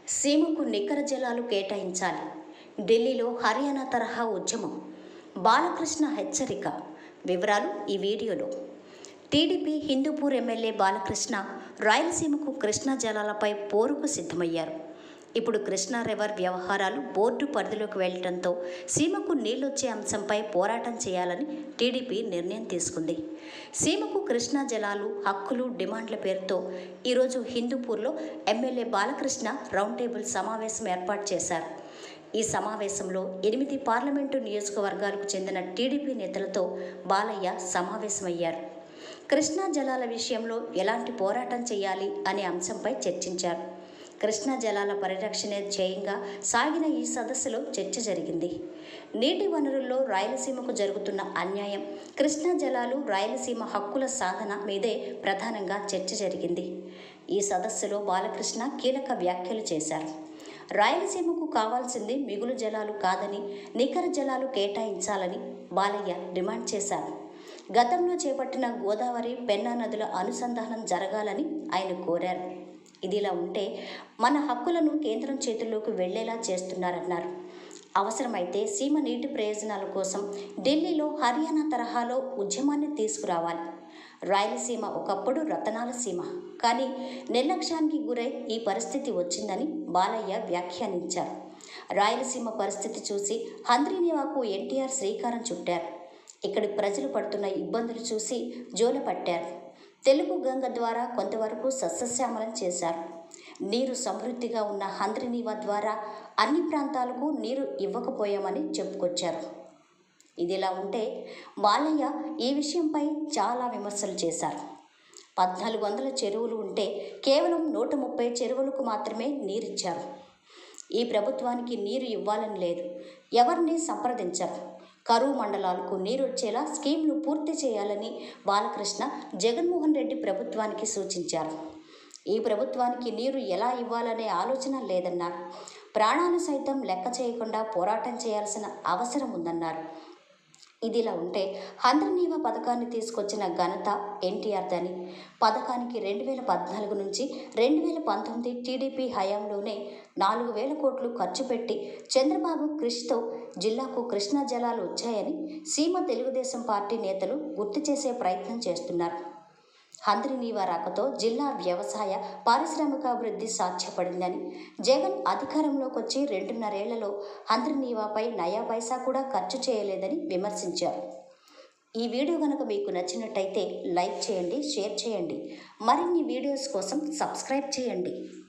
సీమకు నికర జలాలు కేటాయించాలి ఢిల్లీలో హర్యానా తరహా ఉద్యమం బాలకృష్ణ హెచ్చరిక వివరాలు ఈ వీడియోలో టీడీపీ హిందూపూర్ ఎమ్మెల్యే బాలకృష్ణ రాయలసీమకు కృష్ణా జలాలపై పోరుకు సిద్ధమయ్యారు ఇప్పుడు కృష్ణా రివర్ వ్యవహారాలు బోర్డు పరిధిలోకి వెళ్లడంతో సీమకు నీళ్లొచ్చే అంశంపై పోరాటం చేయాలని టీడీపీ నిర్ణయం తీసుకుంది సీమకు కృష్ణా జలాలు హక్కులు డిమాండ్ల పేరుతో ఈరోజు హిందూపూర్లో ఎమ్మెల్యే బాలకృష్ణ రౌండ్ టేబుల్ సమావేశం ఏర్పాటు చేశారు ఈ సమావేశంలో ఎనిమిది పార్లమెంటు నియోజకవర్గాలకు చెందిన టీడీపీ నేతలతో బాలయ్య సమావేశమయ్యారు కృష్ణా జలాల విషయంలో ఎలాంటి పోరాటం చేయాలి అనే అంశంపై చర్చించారు కృష్ణా జలాల పరిరక్షణే ధ్యేయంగా సాగిన ఈ సదస్సులో చర్చ జరిగింది నీటి వనరుల్లో రాయలసీమకు జరుగుతున్న అన్యాయం కృష్ణా జలాలు రాయలసీమ హక్కుల సాధన మీదే ప్రధానంగా చర్చ జరిగింది ఈ సదస్సులో బాలకృష్ణ కీలక వ్యాఖ్యలు చేశారు రాయలసీమకు కావాల్సింది మిగులు జలాలు కాదని నికర జలాలు కేటాయించాలని బాలయ్య డిమాండ్ చేశారు గతంలో చేపట్టిన గోదావరి పెన్నా నదుల అనుసంధానం జరగాలని ఆయన కోరారు ఇదిలా ఉంటే మన హక్కులను కేంద్రం చేతుల్లోకి వెళ్లేలా చేస్తున్నారన్నారు అవసరమైతే సీమ నీటి ప్రయోజనాల కోసం ఢిల్లీలో హర్యానా తరహాలో ఉద్యమాన్ని తీసుకురావాలి రాయలసీమ ఒకప్పుడు రతనాల సీమ కానీ నిర్లక్ష్యానికి గురై ఈ పరిస్థితి వచ్చిందని బాలయ్య వ్యాఖ్యానించారు రాయలసీమ పరిస్థితి చూసి హంద్రీనివాకు ఎన్టీఆర్ శ్రీకారం చుట్టారు ఇక్కడి ప్రజలు పడుతున్న ఇబ్బందులు చూసి జోల పట్టారు తెలుగు గంగ ద్వారా కొంతవరకు సస్యశ్యామలం చేశారు నీరు సమృద్ధిగా ఉన్న హంద్రినీవా ద్వారా అన్ని ప్రాంతాలకు నీరు ఇవ్వకపోయామని చెప్పుకొచ్చారు ఇదిలా ఉంటే బాలయ్య ఈ విషయంపై చాలా విమర్శలు చేశారు పద్నాలుగు వందల చెరువులు ఉంటే కేవలం నూట ముప్పై చెరువులకు మాత్రమే నీరిచ్చారు ఈ ప్రభుత్వానికి నీరు ఇవ్వాలని లేదు ఎవరిని సంప్రదించరు కరువు మండలాలకు నీరు వచ్చేలా స్కీమ్లు పూర్తి చేయాలని బాలకృష్ణ జగన్మోహన్ రెడ్డి ప్రభుత్వానికి సూచించారు ఈ ప్రభుత్వానికి నీరు ఎలా ఇవ్వాలనే ఆలోచన లేదన్నారు ప్రాణాలు సైతం లెక్క చేయకుండా పోరాటం చేయాల్సిన అవసరం ఉందన్నారు ఇదిలా ఉంటే హంద్రనీవ పథకాన్ని తీసుకొచ్చిన ఘనత ఎన్టీఆర్దని పథకానికి రెండు వేల పద్నాలుగు నుంచి రెండు వేల పంతొమ్మిది టీడీపీ హయాంలోనే నాలుగు వేల కోట్లు ఖర్చు పెట్టి చంద్రబాబు కృషితో జిల్లాకు కృష్ణా జలాలు వచ్చాయని సీమ తెలుగుదేశం పార్టీ నేతలు గుర్తు చేసే ప్రయత్నం చేస్తున్నారు హంద్రినీవా రాకతో జిల్లా వ్యవసాయ పారిశ్రామికాభివృద్ధి సాధ్యపడిందని జగన్ అధికారంలోకి వచ్చి రెండున్నరేళ్లలో హంద్రినీవాపై నయా పైసా కూడా ఖర్చు చేయలేదని విమర్శించారు ఈ వీడియో కనుక మీకు నచ్చినట్టయితే లైక్ చేయండి షేర్ చేయండి మరిన్ని వీడియోస్ కోసం సబ్స్క్రైబ్ చేయండి